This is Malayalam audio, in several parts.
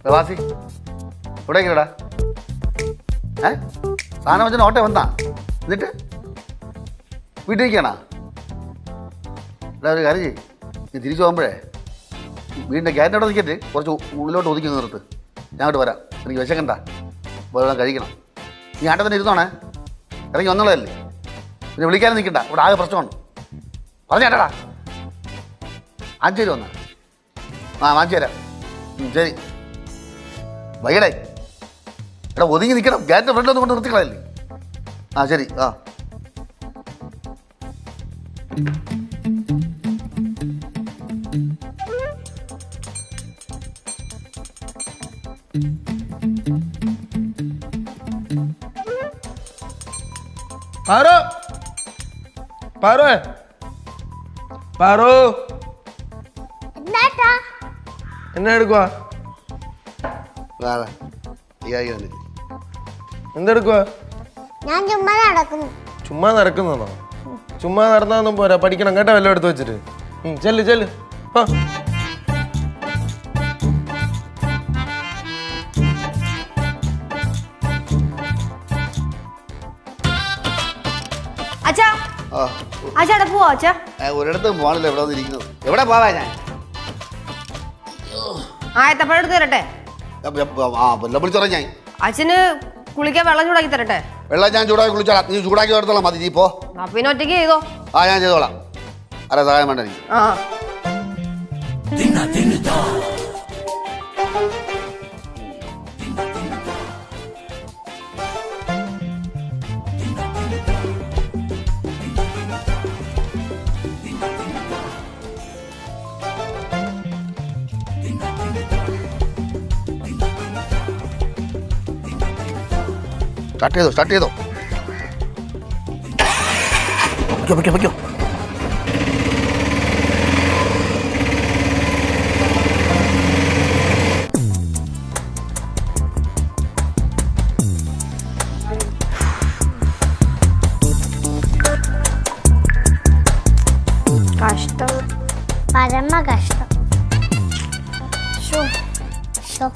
പ്രവാസി എവിടേക്കടാ ഏ സാധനം വെച്ചാൽ ഓട്ടെ വന്നാ എന്നിട്ട് വീട്ടിലേക്കാണാ എടാ ഒരു കാര്യം ചെയ്യ് നീ തിരിച്ചു പോകുമ്പോഴേ വീടിൻ്റെ ഗ്യാറ്റിനോട് നിൽക്കട്ടെ കുറച്ച് ഉള്ളിലോട്ട് ഒതുക്കി നിർത്ത് ഞാൻ അങ്ങോട്ട് വരാം എനിക്ക് വിശക്കണ്ട വെള്ളം കഴിക്കണം നീ ആട്ടെ തന്നെ ഇരുന്നോണേ ഇറങ്ങി വന്നുള്ളതല്ലേ പിന്നെ വിളിക്കാനും നിൽക്കണ്ട ഇവിടെ ആകെ പ്രശ്നമാണ് പറഞ്ഞേട്ടാ അഞ്ചു തരും വന്നാ ആ വാങ്ങിച്ചു തരാം ഉം, ശരി വൈകടേ എടാ ഒതുങ്ങി നിൽക്കണം ഗ്യാറ്റിൻ്റെ ഫ്രണ്ടിലൊന്നും കൊണ്ട് നിർത്തിക്കളയല്ലേ ആ ശരി ആ പാറോ പാറോ പാറോ എന്താട്ടാ എന്നാ എടുക്കുവാ വേറെ അയ്യായി വന്നില്ല എന്തെടുക്കുവാ ഞാൻ ചുമ്മാ നടക്കുന്നു ചുമ്മാ നടക്കുന്നതാണോ ചുമ്മാ നടന്നാന്നും പോരാ പഠിക്കണം കേട്ടോ വല്ലതും എടുത്ത് വെച്ചിട്ട് ഉം, ചെല്ല് ചെല്ല് ആ അച്ഛാ ആ അച്ഛാടെ പോവാ അച്ഛാ ഏ, ഒരിടത്തും പോകണില്ല എവിടെ വന്നിരിക്കുന്നത് എവിടെ പോവാ ഞാൻ ആയത്തപ്പഴം എടുത്ത് തരട്ടെ എ- എ- ആ വെള്ളം വിളിച്ചോളാം ഞാൻ അച്ഛന് കുളിക്കാൻ വെള്ളം ചൂടാക്കി തരട്ടെ വെള്ളം ഞാൻ ചൂടാക്കി കുളിച്ചോളാം നീ ചൂടാക്കി എടുത്തോളാം മതി നീ പോ ആ പിന്നെ ഒറ്റയ്ക്ക് ചെയ്തോ ആ ഞാൻ ചെയ്തോളാം ആരാ സഹായം വേണ്ട എനിക്ക് ആ സ്റ്റാർട്ട് ചെയ്തോ സ്റ്റാർട്ട് ചെയ്തോ വയ്ക്കോ വയ്ക്കോ വയ്ക്കോ കഷ്ടം പരമ കഷ്ടം ശോ. ശോ.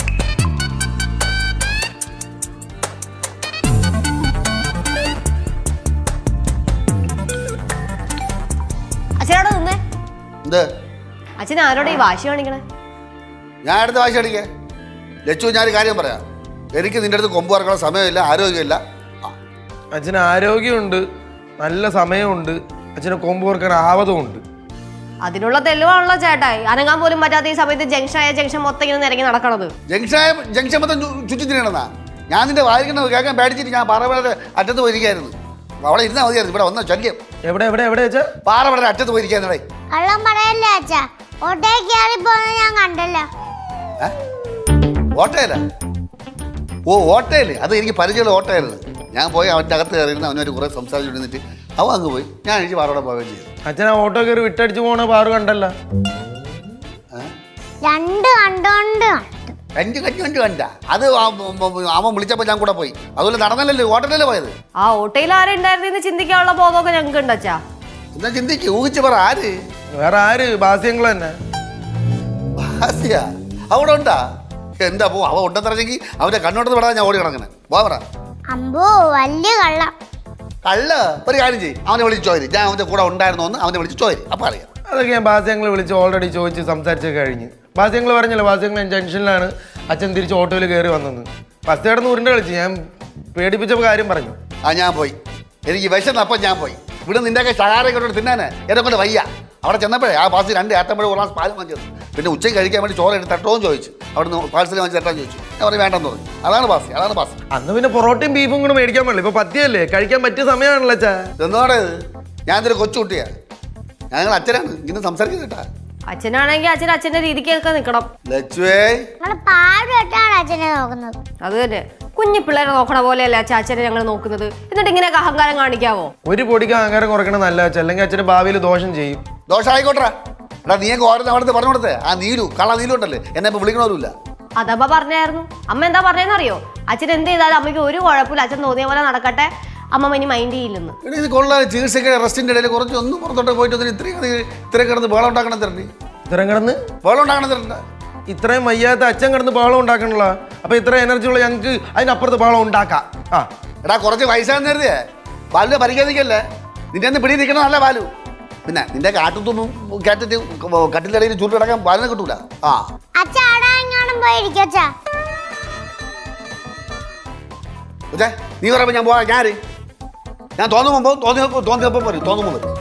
അച്ഛനോട് നിന്നേ എന്ത് അച്ഛൻ ആരോടെ ഈ വാശി കാണിക്കണേ ഞാൻ അടുത്ത വാശി അടിക്കേ ലച്ചു ഞാനൊരു കാര്യം പറയാം എനിക്ക് നിന്റെ അടുത്ത് കൊമ്പ് ഇറക്കാനുള്ള സമയമില്ല ആരോഗ്യമില്ല ആ, അച്ഛന് ആരോഗ്യമുണ്ട് നല്ല സമയമുണ്ട് അച്ഛന് കൊമ്പ് കോർക്കാൻ ആവതുമുണ്ട് അതിനുള്ള തെളിവാണല്ലോ ചേട്ടാ അനങ്ങാൻ പോലും പറ്റാത്ത ഈ സമയത്ത് ജംഗ്ഷൻ ആയ ജംഗ്ഷൻ മൊത്തം ഇങ്ങനെ നിരങ്ങി നടക്കണത് ജംഗ്ഷൻ ജംഗ്ഷൻ മൊത്തം ചു- ചുറ്റി തിരിയണമെന്നാ ഞാൻ നിന്റെ വായിക്കുന്നത് കേൾക്കാൻ പേടിച്ചിട്ട് ഞാൻ പാറവടയുടെ അറ്റത്ത് പോയിരിക്കായിരുന്നു അവിടെ ഇരുന്നാൽ മതിയായിരുന്നു ഇവിടെ വന്ന ശല്യം എവിടെ എവിടെ എവിടെ വെച്ചാ പാറവടയുടെ അറ്റത്ത് പോയിരിക്കാന്നടേ കള്ളം പറയല്ലേ അച്ഛാ ഓട്ടോയിൽ കയറി പോകുന്നത് ഞാൻ കണ്ടല്ലോ ഓട്ടോയില ഓ ഓട്ടോയില് അത് എനിക്ക് പരിചയമുള്ള ഓട്ടോയായിരുന്നു ഞാൻ പോയി അവൻ്റെ അകത്ത് കയറിയിരുന്ന് അവനൊരു കുറേ സംസാരിച്ചിരുന്നിട്ട് അവൻ അങ്ങ് പോയി ഞാൻ എനിക്ക് പാറവടെ പോവുകയും ചെയ്തു അച്ഛൻ ആ ഓട്ടോ കയറി വിട്ടടിച്ച് പോണ പാറു കണ്ടല്ല രണ്ട് കണ്ടോണ്ട് കണ്ടു കഞ്ചു കഞ്ചു കഞ്ചു കണ്ട അത് ആ- ഉം അവൻ വിളിച്ചപ്പോൾ ഞാൻ കൂടെ പോയി അതുപോലെ നടന്നല്ലേ ഓട്ടോയിലല്ലേ പോയത് ആ ഓട്ടോയിൽ ആരുണ്ടായിരുന്നെന്ന് ചിന്തിക്കാനുള്ള ബോധമൊക്കെ ഞങ്ങൾക്ക് ഉണ്ട് അച്ഛാ എന്നാ ചിന്തിക്ക് ഊഹിച്ച് പറ ആര് വേറെ ആര് ബാസ്യങ്ങൾ തന്നെ ഭാസ്യ അവിടെ ഉണ്ടാ എന്താ പോ അവ ഉണ്ടെന്നിറങ്ങി അവന്റെ കണ്ണോട്ടത്ത് വിടാതെ ഞാൻ ഓടി കിടങ്ങനെ പോ പറ അമ്പോ വലിയ കള്ളം കള്ള ഒരു കാര്യം ചെയ്യും അവനെ വിളിച്ച് ചോദിച്ചു ഞാൻ അവന്റെ കൂടെ ഉണ്ടായിരുന്നു എന്ന് അവനെ വിളിച്ച് ചോദിച്ചു അപ്പൊ അറിയാം അതൊക്കെ ഞാൻ ബാസ്യങ്ങൾ വിളിച്ച് ഓൾറെഡി ചോദിച്ച് സംസാരിച്ചൊക്കെ കഴിഞ്ഞ് ബാസ്യങ്ങൾ പറഞ്ഞല്ലോ ബാസ്യങ്ങൾ ഞാൻ ജംഗ്ഷനിലാണ് അച്ഛൻ തിരിച്ച് ഓട്ടോയിൽ കയറി വന്നത് ഫസ്റ്റ് കിടന്ന് ഉരുണ്ട കളിച്ച് ഞാൻ പേടിപ്പിച്ചപ്പോൾ കാര്യം പറഞ്ഞു ആ ഞാൻ പോയി എനിക്ക് വിശന്നപ്പം ഞാൻ പോയി ഇവിടെ നിന്റെയൊക്കെ ശകാരം കൊണ്ടു തിന്നാന് എന്നെ കൊണ്ട് വയ്യ അവിടെ ചെന്നപ്പോഴേ ആ പാസ് രണ്ട് ഏത്തമ്പഴം ഒരു ഗ്ലാസ് പാലും വാങ്ങിച്ചത് പിന്നെ ഉച്ചയ്ക്ക് കഴിക്കാൻ വേണ്ടി ചോറ് എടുത്ത് തട്ടവും ചോദിച്ചു അവിടെ നിന്ന് പാഴ്സൽ വാങ്ങിച്ച് തട്ടാൻ ചോദിച്ചു ഞാൻ പറഞ്ഞു വേണ്ടെന്ന് പറഞ്ഞു അതാണ് പാസ് അതാണ് പാസ് അന്ന് പിന്നെ പൊറോട്ടയും ബീഫും കൂടെ മേടിക്കാൻ പാടില്ല ഇപ്പൊ പത്തിയല്ലേ കഴിക്കാൻ പറ്റിയ സമയമാണല്ലോ അച്ഛാ ഇതെന്നോടെ ഇത് ഞാൻ ഇതൊരു കൊച്ചുകുട്ടിയാ ഞങ്ങൾ അച്ഛനാണ് ഇങ്ങനെ സംസാരിക്കുന്നത് കേട്ടാ അച്ഛനാണെങ്കിൽ അച്ഛൻ അച്ഛന്റെ രീതിക്കൊക്കെ നിൽക്കണം ലച്ചുവേ നിങ്ങൾ പാടുപെട്ടാണ് അച്ഛനെ നോക്കുന്നത് അത് തന്നെ കുഞ്ഞു പിള്ളേരെ നോക്കണ പോലെയല്ലേ അച്ഛൻ അച്ഛനെ ഞങ്ങൾ നോക്കുന്നത് എന്നിട്ട് ഇങ്ങനെയൊക്കെ അഹങ്കാരം കാണിക്കാവോ ഒരു പൊടിക്ക് അഹങ്കാരം കുറയ്ക്കണം നല്ല അച്ഛൻ അല്ലെങ്കിൽ അച്ഛന് ഭാവിയിൽ ദോഷം ചെയ്യും ദോഷം ആയിക്കോട്ടെ എടാ നീയൊക്കെ ഓരോന്ന് അവിടുത്തെ പറഞ്ഞു കൊടുത്തേ ആ നീലു കള്ള നീലു ഉണ്ടല്ലേ എന്നെ ഇപ്പൊ വിളിക്കണമല്ല അതപ്പ പറഞ്ഞായിരുന്നു അമ്മ എന്താ പറഞ്ഞതെന്നറിയോ അച്ഛൻ എന്ത് ചെയ്താലും അമ്മയ്ക്ക് ഒരു കുഴപ്പമില്ല അച്ഛൻ തോന്നിയ പോലെ നടക്കട്ടെ അമ്മ ഇനി മൈൻഡ് ചെയ്യില്ലെന്ന് എടാ ഇത് കൊള്ളാൻ ചികിത്സയ്ക്ക് റെസ്റ്റിന്റെ ഇടയിൽ കുറച്ച് ഒന്ന് പുറത്തോട്ട് പോയിട്ട് ഒന്ന് ഇത്രയും ഇത്രയും കിടന്ന് ബേളം ഉണ്ടാക്കണം തരണ്ടി ഇത്തരം കിടന്ന് ബേളം ഉണ്ടാക്കണം തരണ്ട ഇത്രയും വയ്യാത്ത അച്ഛൻ കിടന്ന് ബഹളം ഉണ്ടാക്കണല്ലോ അപ്പൊ ഇത്രയും എനർജി ഉള്ള ഞങ്ങൾക്ക് അതിനപ്പുറത്ത് ബഹളം ഉണ്ടാക്കാം ആ എടാ കുറച്ച് വയസ്സാന്ന് കരുതിയേ ബാലുവിനെ പരിഗണിക്കല്ലേ നിന്റെ ഒന്ന് പിടി നിൽക്കണം നല്ല ബാലു പിന്നെ നിന്റെ കാറ്റത്തൊന്നും കാറ്റത്ത് കട്ടിൻ്റെ ഇടയിൽ ചുരുട്ട് കിടക്കാൻ ബാലിനെ കിട്ടൂല ആ അച്ഛ അടാ എങ്ങാനും പോയിരിക്കും അച്ഛാ ഓക്കെ നീ പറയുമ്പോൾ ഞാൻ പോവാ ഞാൻ ആര്? ഞാൻ തോന്നുമ്പോൾ തോന്നി തോന്നിയപ്പോൾ പറയും തോന്നുമ്പോൾ പറയും